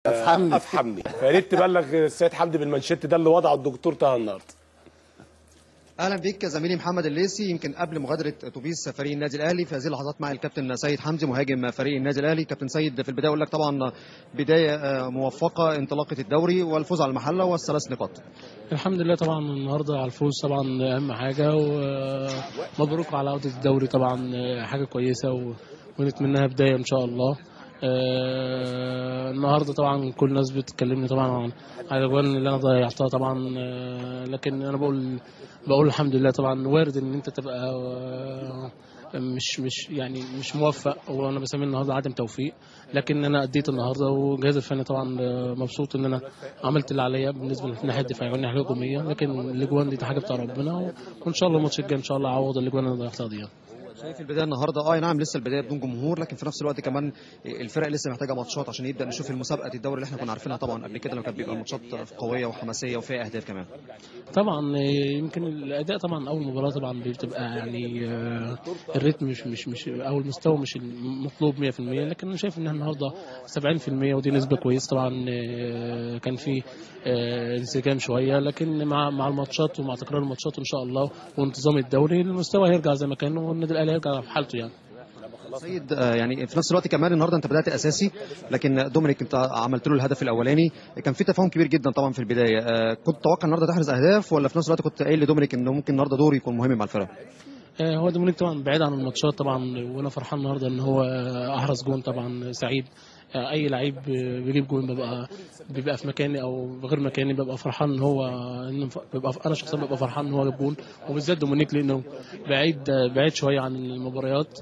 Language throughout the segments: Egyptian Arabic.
افهمني افهمني فيا ريت تبلغ السيد حمدي بالمانشيت ده اللي وضعه الدكتور طه النهارده اهلا بيك زميلي محمد الليسي يمكن قبل مغادره اتوبيس فريق النادي الاهلي في هذه اللحظات مع الكابتن سيد حمدي مهاجم فريق النادي الاهلي كابتن سيد في البدايه اقول لك طبعا بدايه آه، موفقه انطلاقه الدوري والفوز على المحله والثلاث نقاط الحمد لله طبعا النهارده على الفوز طبعا اهم حاجه ومبروك على عوده الدوري طبعا حاجه كويسه و- ونتمناها بدايه ان شاء الله آه، النهارده طبعا كل الناس بتكلمني طبعا عن على الاجوان اللي انا ضيعتها طبعا آه، لكن انا بقول بقول الحمد لله طبعا وارد ان انت تبقى آه، مش مش يعني مش موفق وانا بسميه النهارده عدم توفيق لكن انا اديت النهارده والجهاز الفني طبعا آه، مبسوط ان انا عملت اللي عليا بالنسبه للناحيه الدفاعيه والناحيه الهجوميه لكن الاجوان دي, دي حاجه بتاع ربنا و- وان شاء الله الماتش الجاي ان شاء الله اعوض الاجوان اللي ضيعتها دي يعني. شايف البدايه النهارده اه نعم لسه البدايه بدون جمهور لكن في نفس الوقت كمان الفرق لسه محتاجه ماتشات عشان يبدا نشوف المسابقه الدوري اللي احنا كنا عارفينها طبعا قبل كده لما كانت بيبقى الماتشات قويه وحماسيه وفيها اهداف كمان طبعا آه، يمكن الاداء طبعا اول مباراه طبعا بتبقى يعني آه، الريتم مش مش مش او المستوى مش المطلوب 100% لكن انا شايف ان احنا النهارده 70% ودي نسبه كويسه طبعا آه، كان في آه، انسجام شويه لكن مع مع الماتشات ومع تكرار الماتشات ان شاء الله وانتظام الدوري المستوى هيرجع زي ما كان والنادي الاهلي هيرجع في حالته يعني سيد آه، يعني في نفس الوقت كمان النهارده انت بدات اساسي لكن دومينيك انت عملت له الهدف الاولاني كان في تفاهم كبير جدا طبعا في البدايه آه، كنت تتوقع النهارده تحرز اهداف ولا في نفس الوقت كنت قايل لدومينيك انه ممكن النهارده دوره يكون مهم مع الفرقه آه، هو دومينيك طبعا بعيد عن الماتشات طبعا وانا فرحان النهارده ان هو آه، احرز جون طبعا سعيد آه، اي لعيب آه، بيجيب جون ببقى بيبقى في مكاني او غير مكاني ببقى فرحان ان هو إن ببقى انا شخصيا ببقى فرحان ان هو جاب جون وبالذات دومينيك لانه بعيد آه، بعيد شويه عن المباريات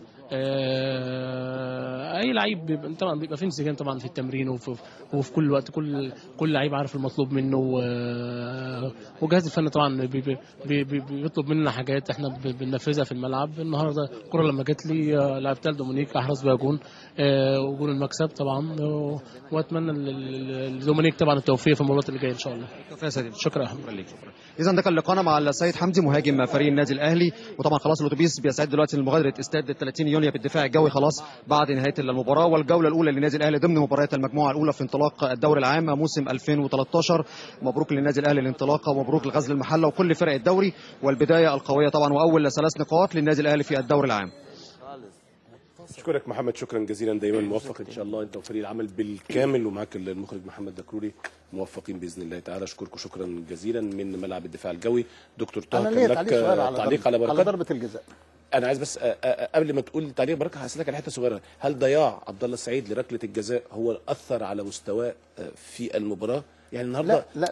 آه، اي لعيب بيبقى طبعا بيبقى في انسجام طبعا في التمرين وفي, وفي كل وقت كل كل لعيب عارف المطلوب منه و- وجهاز الفني طبعا بي بي بي بي بيطلب مننا حاجات احنا ب- بننفذها في الملعب النهارده الكره لما جت لي آه، لعبتها لدومينيك احرز بيها جون آه، وجون المكسب طبعا و- واتمنى ل- ل- لدومينيك طبعا التوفيق في المباراه اللي جايه ان شاء الله يا سيد شكرا يا أحمد. اذا ده كان لقاءنا مع السيد حمدي مهاجم فريق النادي الاهلي وطبعا خلاص الاتوبيس بيستعد دلوقتي لمغادره استاد 30 يونيو بالدفاع الجوي خلاص بعد نهايه المباراه والجوله الاولى للنادي الاهلي ضمن مباريات المجموعه الاولى في انطلاق الدوري العام موسم 2013 مبروك للنادي الاهلي الانطلاقه ومبروك لغزل المحله وكل فرق الدوري والبدايه القويه طبعا واول ثلاث نقاط للنادي الاهلي في الدوري العام اشكرك محمد شكرا جزيلا دايما موفق ان شاء الله انت وفريق العمل بالكامل ومعاك المخرج محمد دكروري موفقين باذن الله تعالى اشكركم شكرا جزيلا من ملعب الدفاع الجوي دكتور طه انا كان ليا لك تعليق صغير على تعليق على ضربة- على بركات ضربه الجزاء انا عايز بس أ- أ- قبل ما تقول تعليق بركه هسالك على حته صغيره هل ضياع عبد الله السعيد لركله الجزاء هو اثر على مستواه في المباراه يعني النهارده لا لا